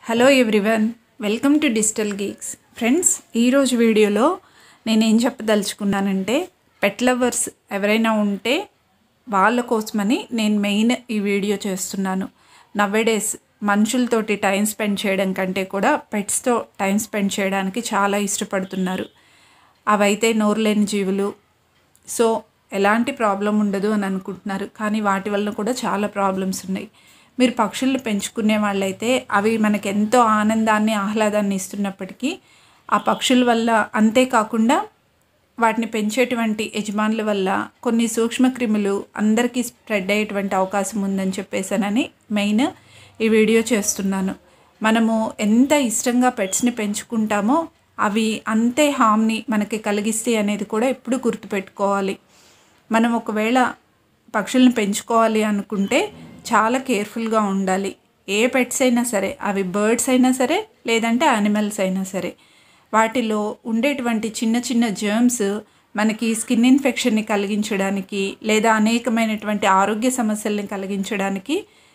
hello everyone welcome to digital geeks friends ఈరోజు వీడియోలో నేనేం చెప్పదలుచుకున్నానంటే పెట్ లవర్స్ ఎవరైనా ఉంటే వాళ్ళ కోసమని నేను మెయిన్ ఈ వీడియో చేస్తున్నాను నవ్వేడేస్ మనుషులతోటి టైం స్పెండ్ చేయడం కంటే కూడా పెట్స్తో టైం స్పెండ్ చేయడానికి చాలా ఇష్టపడుతున్నారు అవైతే నోరులేని జీవులు సో ఎలాంటి ప్రాబ్లం ఉండదు అని అనుకుంటున్నారు కానీ వాటి వల్ల కూడా చాలా ప్రాబ్లమ్స్ ఉన్నాయి మీరు పక్షుల్ని పెంచుకునే వాళ్ళైతే అవి మనకి ఎంతో ఆనందాన్ని ఆహ్లాదాన్ని ఇస్తున్నప్పటికీ ఆ పక్షుల వల్ల అంతేకాకుండా వాటిని పెంచేటువంటి యజమానుల వల్ల కొన్ని సూక్ష్మక్రిములు అందరికీ స్ప్రెడ్ అయ్యేటువంటి అవకాశం ఉందని చెప్పేసానని మెయిన్ ఈ వీడియో చేస్తున్నాను మనము ఎంత ఇష్టంగా పెట్స్ని పెంచుకుంటామో అవి అంతే హామ్ని మనకి కలిగిస్తాయి అనేది కూడా ఎప్పుడు గుర్తుపెట్టుకోవాలి మనం ఒకవేళ పక్షుల్ని పెంచుకోవాలి అనుకుంటే చాలా కేర్ఫుల్గా ఉండాలి ఏ పెట్స్ అయినా సరే అవి బర్డ్స్ అయినా సరే లేదంటే యానిమల్స్ అయినా సరే వాటిలో ఉండేటువంటి చిన్న చిన్న జర్మ్స్ మనకి స్కిన్ ఇన్ఫెక్షన్ని కలిగించడానికి లేదా అనేకమైనటువంటి ఆరోగ్య సమస్యల్ని కలిగించడానికి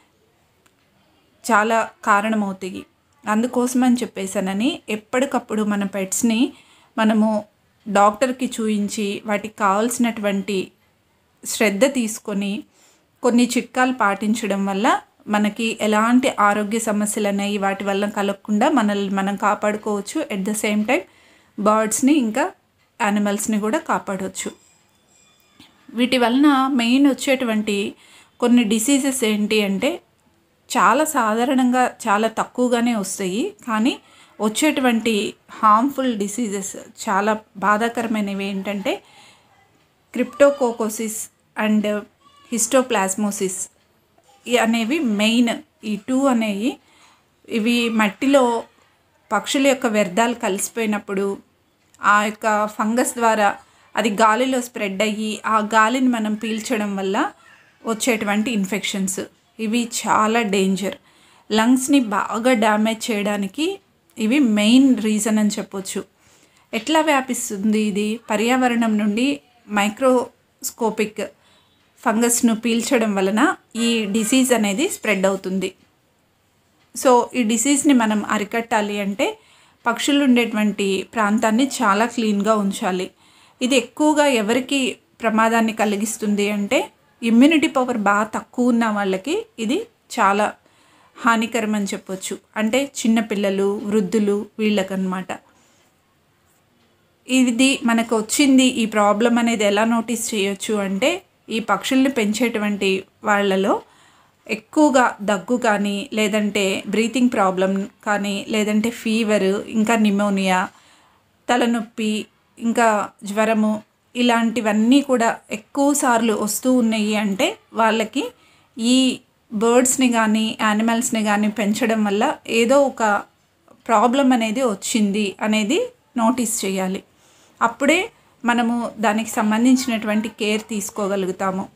చాలా కారణమవుతాయి అందుకోసమని చెప్పేసానని ఎప్పటికప్పుడు మన పెట్స్ని మనము డాక్టర్కి చూయించి వాటికి కావాల్సినటువంటి శ్రద్ధ తీసుకొని కొన్ని చిట్కాలు పాటించడం వల్ల మనకి ఎలాంటి ఆరోగ్య సమస్యలు అనేవి వాటి వల్ల కలగకుండా మనల్ని మనం కాపాడుకోవచ్చు ఎట్ ద సేమ్ టైం బర్డ్స్ని ఇంకా యానిమల్స్ని కూడా కాపాడవచ్చు వీటి వలన మెయిన్ వచ్చేటువంటి కొన్ని డిసీజెస్ ఏంటి అంటే చాలా సాధారణంగా చాలా తక్కువగానే వస్తాయి కానీ వచ్చేటువంటి హార్మ్ఫుల్ డిసీజెస్ చాలా బాధాకరమైనవి ఏంటంటే క్రిప్టోకోకోసిస్ అండ్ హిస్టోప్లాస్మోసిస్ అనేవి మెయిన్ ఈ టూ అనేవి ఇవి మట్టిలో పక్షుల యొక్క వ్యర్థాలు కలిసిపోయినప్పుడు ఆ యొక్క ఫంగస్ ద్వారా అది గాలిలో స్ప్రెడ్ అయ్యి ఆ గాలిని మనం పీల్చడం వల్ల వచ్చేటువంటి ఇన్ఫెక్షన్స్ ఇవి చాలా డేంజర్ లంగ్స్ని బాగా డ్యామేజ్ చేయడానికి ఇవి మెయిన్ రీజన్ అని చెప్పొచ్చు ఎట్లా వ్యాపిస్తుంది ఇది పర్యావరణం నుండి మైక్రోస్కోపిక్ ఫంగస్ను పీల్చడం వలన ఈ డిసీజ్ అనేది స్ప్రెడ్ అవుతుంది సో ఈ డిసీజ్ని మనం అరికట్టాలి అంటే పక్షులు ఉండేటువంటి ప్రాంతాన్ని చాలా క్లీన్గా ఉంచాలి ఇది ఎక్కువగా ఎవరికి ప్రమాదాన్ని కలిగిస్తుంది అంటే ఇమ్యూనిటీ పవర్ బాగా తక్కువ ఉన్న వాళ్ళకి ఇది చాలా హానికరం అని చెప్పొచ్చు అంటే చిన్నపిల్లలు వృద్ధులు వీళ్ళకన్నమాట ఇది మనకు వచ్చింది ఈ ప్రాబ్లం అనేది ఎలా నోటీస్ చేయొచ్చు అంటే ఈ పక్షుల్ని పెంచేటువంటి వాళ్ళలో ఎక్కువగా దగ్గు కానీ లేదంటే బ్రీతింగ్ ప్రాబ్లం కానీ లేదంటే ఫీవర్ ఇంకా నిమోనియా తలనొప్పి ఇంకా జ్వరము ఇలాంటివన్నీ కూడా ఎక్కువ సార్లు వస్తూ ఉన్నాయి అంటే వాళ్ళకి ఈ బర్డ్స్ని కానీ యానిమల్స్ని కానీ పెంచడం వల్ల ఏదో ఒక ప్రాబ్లం అనేది వచ్చింది అనేది నోటీస్ చేయాలి అప్పుడే మనము దానికి సంబంధించినటువంటి కేర్ తీసుకోగలుగుతాము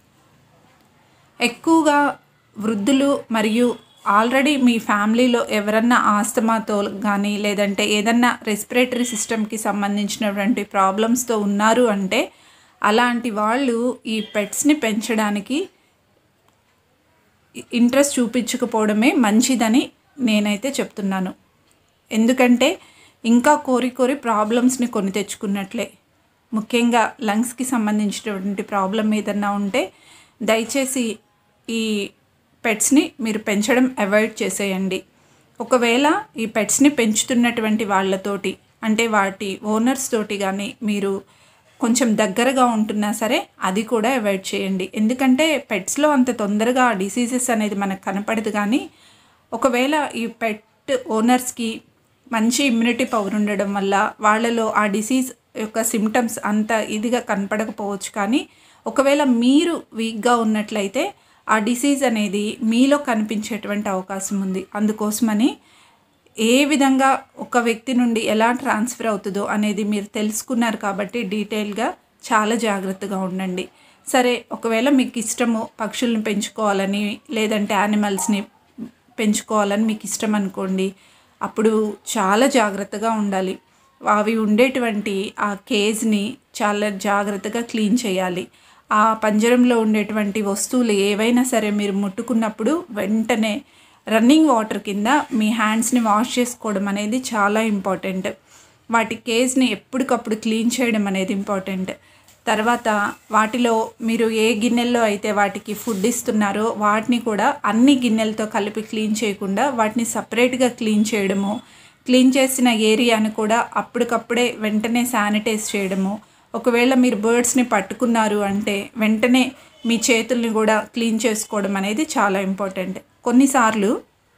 ఎక్కువగా వృద్ధులు మరియు ఆల్రెడీ మీ ఫ్యామిలీలో ఎవరన్నా ఆస్తమాతో కానీ లేదంటే ఏదన్నా రెస్పిరేటరీ సిస్టమ్కి సంబంధించినటువంటి ప్రాబ్లమ్స్తో ఉన్నారు అంటే అలాంటి వాళ్ళు ఈ పెట్స్ని పెంచడానికి ఇంట్రెస్ట్ చూపించకపోవడమే మంచిదని నేనైతే చెప్తున్నాను ఎందుకంటే ఇంకా కోరి కోరి ప్రాబ్లమ్స్ని కొని తెచ్చుకున్నట్లే ముఖ్యంగా లంగ్స్కి సంబంధించినటువంటి ప్రాబ్లం ఏదన్నా ఉంటే దయచేసి ఈ పెట్స్ని మీరు పెంచడం అవాయిడ్ చేసేయండి ఒకవేళ ఈ పెట్స్ని పెంచుతున్నటువంటి వాళ్ళతోటి అంటే వాటి ఓనర్స్ తోటి కానీ మీరు కొంచెం దగ్గరగా ఉంటున్నా సరే అది కూడా అవాయిడ్ చేయండి ఎందుకంటే పెట్స్లో అంత తొందరగా డిసీజెస్ అనేది మనకు కనపడదు కానీ ఒకవేళ ఈ పెట్ ఓనర్స్కి మంచి ఇమ్యూనిటీ పవర్ ఉండడం వల్ల వాళ్ళలో ఆ డిసీజ్ యొక్క సిమ్టమ్స్ అంత ఇదిగా కనపడకపోవచ్చు కానీ ఒకవేళ మీరు వీక్గా ఉన్నట్లయితే ఆ డిసీజ్ అనేది మీలో కనిపించేటువంటి అవకాశం ఉంది అందుకోసమని ఏ విధంగా ఒక వ్యక్తి నుండి ఎలా ట్రాన్స్ఫర్ అవుతుందో అనేది మీరు తెలుసుకున్నారు కాబట్టి డీటెయిల్గా చాలా జాగ్రత్తగా ఉండండి సరే ఒకవేళ మీకు ఇష్టము పక్షుల్ని పెంచుకోవాలని లేదంటే యానిమల్స్ని పెంచుకోవాలని మీకు ఇష్టం అనుకోండి అప్పుడు చాలా జాగ్రత్తగా ఉండాలి అవి ఉండేటువంటి ఆ కేజ్ని చాలా జాగ్రత్తగా క్లీన్ చేయాలి ఆ పంజరంలో ఉండేటువంటి వస్తువులు ఏవైనా సరే మీరు ముట్టుకున్నప్పుడు వెంటనే రన్నింగ్ వాటర్ కింద మీ హ్యాండ్స్ని వాష్ చేసుకోవడం అనేది చాలా ఇంపార్టెంట్ వాటి కేజ్ని ఎప్పటికప్పుడు క్లీన్ చేయడం అనేది ఇంపార్టెంట్ తర్వాత వాటిలో మీరు ఏ గిన్నెల్లో అయితే వాటికి ఫుడ్ ఇస్తున్నారో వాటిని కూడా అన్ని గిన్నెలతో కలిపి క్లీన్ చేయకుండా వాటిని సపరేట్గా క్లీన్ చేయడము క్లీన్ చేసిన ఏరియాను కూడా అప్పటికప్పుడే వెంటనే శానిటైజ్ చేయడము ఒకవేళ మీరు బర్డ్స్ని పట్టుకున్నారు అంటే వెంటనే మీ చేతుల్ని కూడా క్లీన్ చేసుకోవడం అనేది చాలా ఇంపార్టెంట్ కొన్నిసార్లు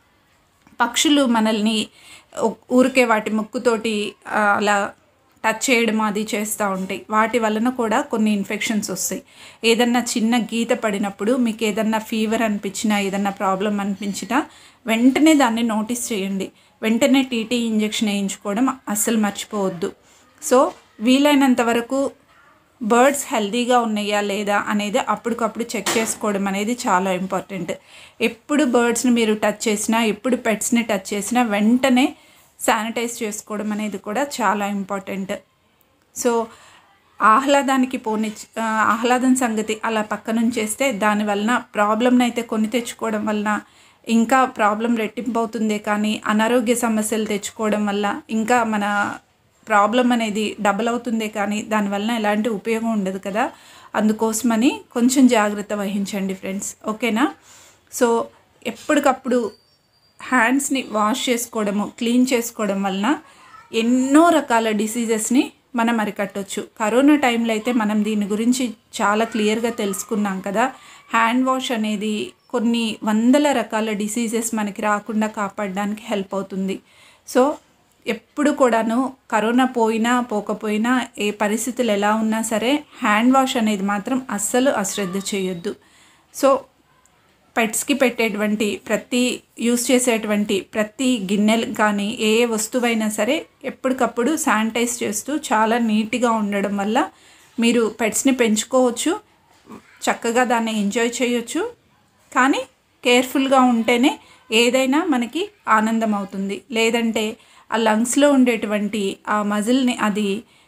పక్షులు మనల్ని ఉ- ఊరికే వాటి ముక్కుతోటి ఆ, అలా టచ్ చేయడం అది చేస్తూ ఉంటాయి వాటి వలన కూడా కొన్ని ఇన్ఫెక్షన్స్ వస్తాయి ఏదన్నా చిన్న గీత పడినప్పుడు మీకు ఏదన్నా ఫీవర్ అనిపించినా ఏదన్నా ప్రాబ్లం అనిపించినా వెంటనే దాన్ని నోటీస్ చేయండి వెంటనే టీటీ ఇంజెక్షన్ వేయించుకోవడం అస్సలు మర్చిపోవద్దు సో వీలైనంత వరకు బర్డ్స్ హెల్తీగా ఉన్నాయా లేదా అనేది అప్పటికప్పుడు చెక్ చేసుకోవడం అనేది చాలా ఇంపార్టెంట్ ఎప్పుడు బర్డ్స్ని మీరు టచ్ చేసినా ఎప్పుడు పెట్స్ని టచ్ చేసినా వెంటనే శానిటైజ్ చేసుకోవడం అనేది కూడా చాలా ఇంపార్టెంట్ సో ఆహ్లాదానికి పోని ఆ, ఆహ్లాదం సంగతి అలా పక్క నుంచి చేస్తే దాని వలన ప్రాబ్లమ్ని అయితే కొని తెచ్చుకోవడం వలన ఇంకా ప్రాబ్లం రెట్టింపు అవుతుందే కానీ అనారోగ్య సమస్యలు తెచ్చుకోవడం వల్ల ఇంకా మన ప్రాబ్లం అనేది డబల్ అవుతుందే కానీ దానివల్ల ఎలాంటి ఉపయోగం ఉండదు కదా అందుకోసమని కొంచెం జాగ్రత్త వహించండి ఫ్రెండ్స్ ఓకేనా సో ఎప్పటికప్పుడు హ్యాండ్స్ని వాష్ చేసుకోవడము క్లీన్ చేసుకోవడం వలన ఎన్నో రకాల డిసీజెస్ని మనం అరికట్టవచ్చు కరోనా టైంలో అయితే మనం దీని గురించి చాలా క్లియర్గా తెలుసుకున్నాం కదా హ్యాండ్ వాష్ అనేది కొన్ని వందల రకాల డిసీజెస్ మనకి రాకుండా కాపాడడానికి హెల్ప్ అవుతుంది సో ఎప్పుడు కూడాను కరోనా పోయినా పోకపోయినా ఏ పరిస్థితులు ఎలా ఉన్నా సరే హ్యాండ్ వాష్ అనేది మాత్రం అస్సలు అశ్రద్ధ చేయొద్దు సో పెట్స్కి పెట్టేటువంటి ప్రతి యూస్ చేసేటువంటి ప్రతి గిన్నెలు కానీ ఏ ఏ వస్తువైనా సరే ఎప్పటికప్పుడు శానిటైజ్ చేస్తూ చాలా నీట్గా ఉండడం వల్ల మీరు పెట్స్ని పెంచుకోవచ్చు చక్కగా దాన్ని ఎంజాయ్ చేయొచ్చు కానీ కేర్ఫుల్గా ఉంటేనే ఏదైనా మనకి ఆనందం అవుతుంది లేదంటే ఆ లంగ్స్లో ఉండేటువంటి ఆ మజిల్ని అది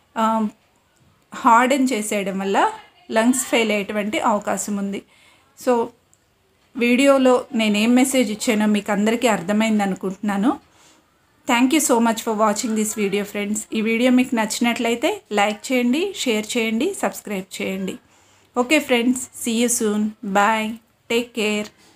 హార్డెన్ చేసేయడం వల్ల లంగ్స్ ఫెయిల్ అయ్యేటువంటి అవకాశం ఉంది సో వీడియోలో నేనేం మెసేజ్ ఇచ్చానో మీకు అందరికీ అర్థమైంది అనుకుంటున్నాను thank you so much for watching this video friends ఈ వీడియో మీకు నచ్చినట్లయితే లైక్ చేయండి షేర్ చేయండి సబ్స్క్రైబ్ చేయండి okay friends see you soon bye take care